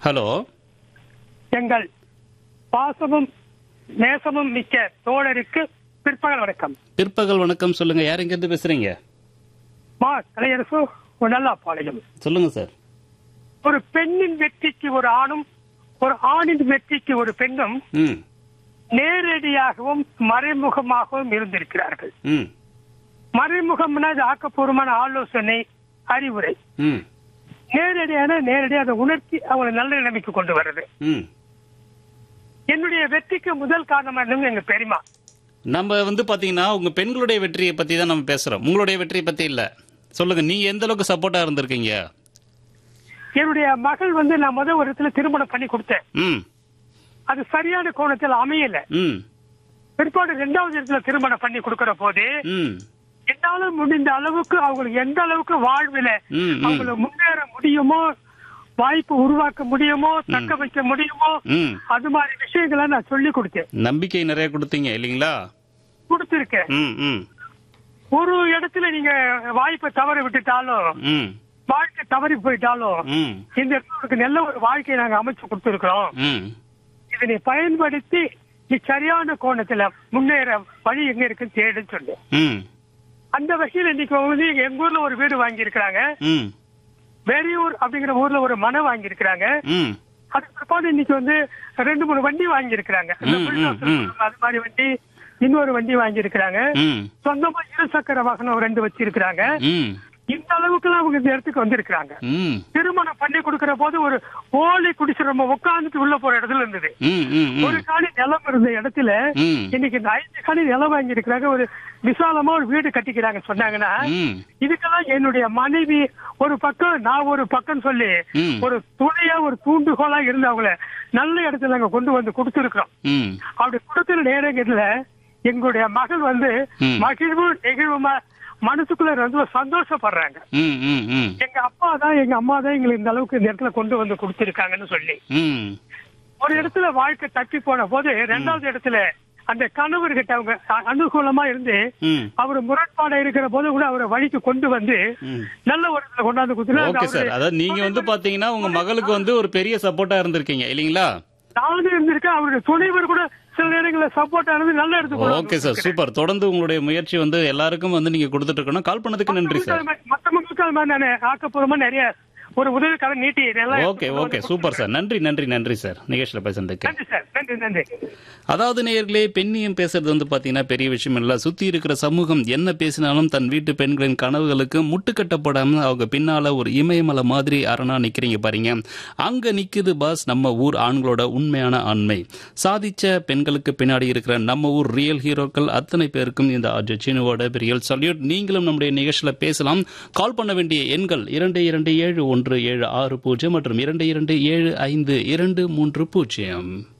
Hello எங்கள் பாசமும் நேசமும் மிக்க தோழருக்கு பிற்பகல் வணக்கம் பிற்பகல் வணக்கம் சொல்லுங்க யார் எங்க இருந்து பேசுறீங்க மா கலையரசு நல்லா பாளையம் சொல்லுங்க சார் ஒரு பெண்ணின் வெற்றிக்கு ஒரு ஆணும் ஒரு ஆணின் வெற்றிக்கு ஒரு பெண்ணும் ம் நேரடியாகவும் மறைமுகமாகவும் இருந்திருக்கிறார்கள் ம் மறைமுகம்னா அது ஆக்கப்பூர்வமான ஆலோசனை அறிவுரை ம் நேரடியான நேரடியாக அதை உணர்த்தி அவங்களை நல்ல நிலைமைக்கு கொண்டு வர்றது ம் என்னுடைய வெற்றிக்கு முதல் காரணமா இருந்தவங்க எங்க பெரியமா நம்ம வந்து பாத்தீங்கன்னா உங்க பெண்களுடைய வெற்றியை பத்தி தான் நம்ம பேசுறோம் உங்களுடைய வெற்றியை பத்தி இல்ல சொல்லுங்க நீங்க எந்த அளவுக்கு சப்போர்ட்டா இருந்திருக்கீங்க என்னுடைய மகள் வந்து நான் முதல் ஒரு இடத்துல திருமணம் பண்ணி கொடுத்தேன் ம் அது சரியான கோணத்தில் அமையல ம் பிற்பாடு ரெண்டாவது இடத்துல திருமணம் பண்ணி கொடுக்கிற போது ம் என்னால முடிந்த அளவுக்கு அவங்களுக்கு எந்த அளவுக்கு வாழ்வில ம், ம். அவங்கள முன்னேற முடியுமோ வாய்ப்பு உருவாக்க முடியுமோ தக்க வைக்க முடியுமோ ம் அது மாதிரி விஷயங்களை நான் சொல்லி கொடுத்தேன் நம்பிக்கை நிறைய கொடுத்தீங்க இல்லைங்களா கொடுத்திருக்கேன் ம் ம் ஒரு இடத்துல நீங்க வாய்ப்பை தவற விட்டுட்டாலும் ம் வாழ்க்கை தவறி போயிட்டாலும் ம் இந்த இடத்துல உனக்கு நல்ல ஒரு வாழ்க்கையை நாங்க அமைச்சு கொடுத்திருக்கிறோம் ம் இதனை பயன்படுத்தி நீ சரியான கோணத்துல முன்னேற வழி எங்க இருக்குன்னு தேடுன்னு சொன்னேன் ம் அந்த வகையில் இன்னைக்கு வந்து எங்க ஊர்ல ஒரு வீடு வாங்கி இருக்கிறாங்க ம் வெறியூர் அப்படிங்கிற ஊர்ல ஒரு மனை வாங்கி இருக்கிறாங்க ம் அதுக்கு பிற்பாடு இன்னைக்கு வந்து ரெண்டு மூணு வண்டி வாங்கி இருக்கிறாங்க ம், ம், ம். அது மாதிரி வண்டி இன்னொரு வண்டி வாங்கி இருக்கிறாங்க ம் சொந்தமா இருசக்கர வாகனம் ரெண்டு வச்சிருக்கிறாங்க ம் இந்த அளவுக்கு எல்லாம் அவங்க இந்த இடத்துக்கு வந்திருக்கிறாங்க ம் திருமணம் பண்ணி கொடுக்கிற போது ஒரு ஓலை குடிச்சு நம்ம உட்கார்ந்துட்டு உள்ள போற இடத்துல இருந்தது ம் ம் ஒரு காணி நிலம் இருந்த இடத்துல ம் இன்னைக்கு இந்த ஐந்து காணி நிலம் வாங்கி இருக்கிறாங்க ஒரு விசாலமா ஒரு வீடு கட்டிக்கிறாங்க சொன்னாங்கன்னா ம் இதுக்கெல்லாம் என்னுடைய மனைவி ஒரு பக்கம் நான் ஒரு பக்கம் சொல்லி ம். ஒரு துணையா ஒரு தூண்டுகோலா இருந்து அவங்கள நல்ல இடத்துல நாங்க கொண்டு வந்து கொடுத்துருக்கோம் ம் அப்படி கொடுத்துற நேரங்கள்ல எங்களுடைய மகள் வந்து ம். மகிழ்வு நெகிழ்வுமா மனசுக்குள்ள ரொம்ப சந்தோஷப்படுறாங்க ம் ம் ம் எங்க அப்பா தான் எங்க அம்மா தான் எங்களை இந்த அளவுக்கு இந்த இடத்துல கொண்டு வந்து கொடுத்திருக்காங்கன்னு சொல்லி ம் ஒரு இடத்துல வாழ்க்கை தப்பி போன போது ரெண்டாவது இடத்துல அந்த கணவர்கிட்ட அவங்க அ- அனுகூலமா இருந்து ம் அவர் முரண்பாடா இருக்கிற போது கூட அவரை வழிக்கு கொண்டு வந்து ம் நல்ல ஒரு இடத்துல கொண்டாந்து கொடுத்துட்டு ஓகே சார் அதாவது நீங்க வந்து பாத்தீங்கன்னா உங்க மகளுக்கு வந்து ஒரு பெரிய சப்போர்ட்டா இருந்திருக்கீங்க இல்லீங்களா நானும் இருந்திருக்கேன் அவருடைய துணைவர் கூட சில நேரங்களில் சப்போர்ட் ஆனது நல்ல இடத்துக்கு கொண்டு வந்து ஓகே சார் சூப்பர் தொடர்ந்து உங்களுடைய முயற்சி வந்து எல்லாருக்கும் வந்து நீங்க கொடுத்துட்டு இருக்கணும் கால் பண்ணதுக்கு நன்றி சார் மற்ற மக்களுக்கு அது மாதிரி நான் ஆக்கப்பூர்வமா நிறைய ஒரு உதவிக்காக நீட்டி நல்லா ஓகே ஓகே சூப்பர் சார் நன்றி நன்றி நன்றி சார் நிகழ்ச்சியில் பேசுறதுக்கு நன்றி சார் நன்றி நன்றி அதாவது நேயர்களே பெண்ணியம் பேசுறது வந்து பாத்தீங்கன்னா பெரிய விஷயம் இல்ல சுத்தி இருக்கிற சமூகம் என்ன பேசினாலும் தன் வீட்டு பெண்களின் கனவுகளுக்கு முட்டுக்கட்டப்படாம அவங்க பின்னால ஒரு இமயமலை மாதிரி அரணா நிக்கிறீங்க பாருங்க அங்க நிக்குது பாஸ் நம்ம ஊர் ஆண்களோட உண்மையான ஆண்மை சாதிச்ச பெண்களுக்கு பின்னாடி இருக்கிற நம்ம ஊர் ரியல் ஹீரோக்கள் அத்தனை பேருக்கும் இந்த அர்ஜுனோட ரியல் சல்யூட் நீங்களும் நம்முடைய நிகழ்ச்சியில பேசலாம் கால் பண்ண வேண்டிய எண்கள் இரண்டு இரண்டு ஏழு ஒன்று ஏழு ஆறு பூஜ்ஜியம் மற்றும் இரண்டு இரண்டு ஏழு ஐந்து இரண்டு மூன்று பூஜ்ஜியம்